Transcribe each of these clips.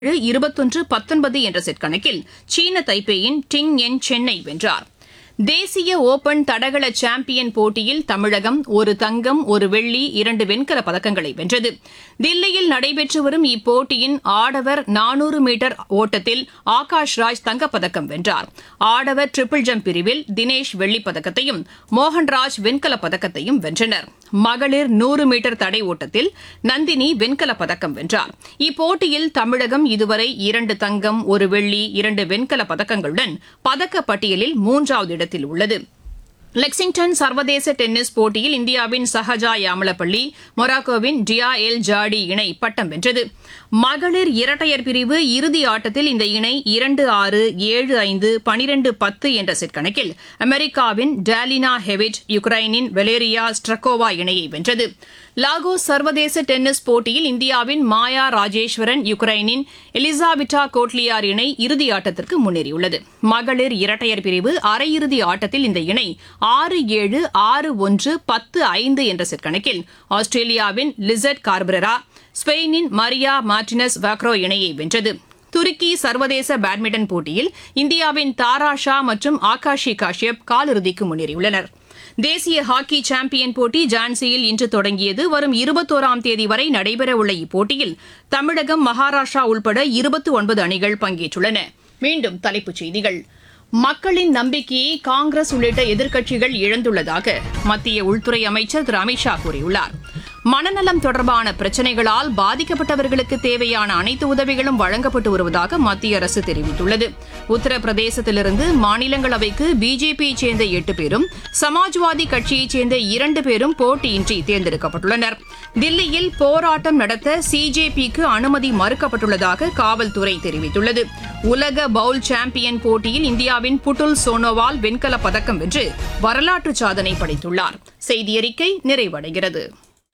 இருபத்தொன்று பத்தொன்பது என்ற செட் கணக்கில் சீன தைப்பேயின் டிங் என் சென்னை வென்றார் தேசிய ஓபன் தடகள சாம்பியன் போட்டியில் தமிழகம் ஒரு தங்கம் ஒரு வெள்ளி இரண்டு வெண்கலப் பதக்கங்களை வென்றது தில்லியில் நடைபெற்று வரும் இப்போட்டியின் ஆடவர் நானூறு மீட்டர் ஓட்டத்தில் ஆகாஷ் ராஜ் தங்கப்பதக்கம் வென்றார் ஆடவர் ட்ரிபிள் ஜம்ப் பிரிவில் தினேஷ் வெள்ளிப் பதக்கத்தையும் மோகன்ராஜ் வெண்கலப் பதக்கத்தையும் வென்றனர் மகளிர் நூறு மீட்டர் தடை ஓட்டத்தில் நந்தினி வெண்கலப் பதக்கம் வென்றார் இப்போட்டியில் தமிழகம் இதுவரை இரண்டு தங்கம் ஒரு வெள்ளி இரண்டு வெண்கலப் பதக்கங்களுடன் பதக்கப் பட்டியலில் மூன்றாவது இடத்தில் உள்ளது லெக்சிங்டன் சர்வதேச டென்னிஸ் போட்டியில் இந்தியாவின் சஹஜா யாமலப்பள்ளி மொராக்கோவின் டியா எல் ஜாடி இணை பட்டம் வென்றது மகளிர் இரட்டையர் பிரிவு இறுதி ஆட்டத்தில் இந்த இணை இரண்டு ஆறு ஏழு ஐந்து பனிரெண்டு பத்து என்ற செட் கணக்கில் அமெரிக்காவின் டாலினா ஹெவிட் யுக்ரைனின் வெலேரியா ஸ்ட்ரக்கோவா இணையை வென்றது லாகோஸ் சர்வதேச டென்னிஸ் போட்டியில் இந்தியாவின் மாயா ராஜேஸ்வரன் யுக்ரைனின் எலிசாபிட்டா கோட்லியார் இணை இறுதி ஆட்டத்திற்கு முன்னேறியுள்ளது மகளிர் இரட்டையர் பிரிவு அரையிறுதி ஆட்டத்தில் இந்த இணை ஆறு ஏழு ஆறு ஒன்று பத்து ஐந்து என்ற செட் கணக்கில் ஆஸ்திரேலியாவின் லிசட் கார்பரா ஸ்பெயினின் மரியா மார்டினஸ் வாக்ரோ இணையை வென்றது துருக்கி சர்வதேச பேட்மிண்டன் போட்டியில் இந்தியாவின் தாரா ஷா மற்றும் ஆகாஷி காஷ்யப் காலிறுதிக்கு முன்னேறியுள்ளனர் தேசிய ஹாக்கி சாம்பியன் போட்டி ஜான்சியில் இன்று தொடங்கியது வரும் இருபத்தோராம் தேதி வரை நடைபெறவுள்ள இப்போட்டியில் தமிழகம் மகாராஷ்டிரா உள்பட இருபத்தி ஒன்பது அணிகள் பங்கேற்றுள்ளன மீண்டும் தலைப்புச் செய்திகள் மக்களின் நம்பிக்கையை காங்கிரஸ் உள்ளிட்ட எதிர்க்கட்சிகள் இழந்துள்ளதாக மத்திய உள்துறை அமைச்சர் திரு அமித்ஷா கூறியுள்ளார் மனநலம் தொடர்பான பிரச்சினைகளால் பாதிக்கப்பட்டவர்களுக்கு தேவையான அனைத்து உதவிகளும் வழங்கப்பட்டு வருவதாக மத்திய அரசு தெரிவித்துள்ளது உத்தரப்பிரதேசத்திலிருந்து மாநிலங்களவைக்கு பிஜேபியைச் சேர்ந்த எட்டு பேரும் சமாஜ்வாதி கட்சியைச் சேர்ந்த இரண்டு பேரும் போட்டியின்றி தேர்ந்தெடுக்கப்பட்டுள்ளனர் தில்லியில் போராட்டம் நடத்த சிஜேபிக்கு அனுமதி மறுக்கப்பட்டுள்ளதாக காவல்துறை தெரிவித்துள்ளது உலக பவுல் சாம்பியன் போட்டியில் இந்தியாவின் புட்டுல் சோனோவால் வெண்கலப் பதக்கம் வென்று வரலாற்று சாதனை படைத்துள்ளார் செய்தியறிக்கை நிறைவடைகிறது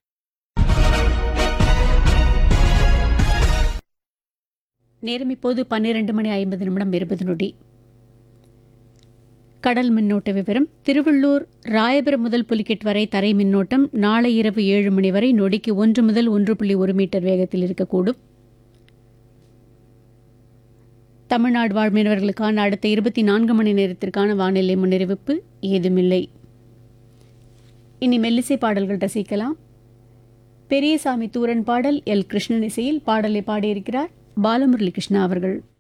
நேரம் இப்போது பன்னிரண்டு மணி ஐம்பது நிமிடம் இருபது நொடி கடல் மின்னோட்ட விவரம் திருவள்ளூர் ராயபுரம் முதல் புலிகெட் வரை தரை மின்னோட்டம் நாளை இரவு ஏழு மணி வரை நொடிக்கு ஒன்று முதல் ஒன்று புள்ளி ஒரு மீட்டர் வேகத்தில் இருக்கக்கூடும் தமிழ்நாடு வாழ் மீனவர்களுக்கான அடுத்த இருபத்தி நான்கு மணி நேரத்திற்கான வானிலை முன்னறிவிப்பு ஏதுமில்லை இனி மெல்லிசை பாடல்கள் ரசிக்கலாம் பெரியசாமி தூரன் பாடல் எல் கிருஷ்ணன் இசையில் பாடலை பாடியிருக்கிறார் பாலமுரளி கிருஷ்ணா அவர்கள்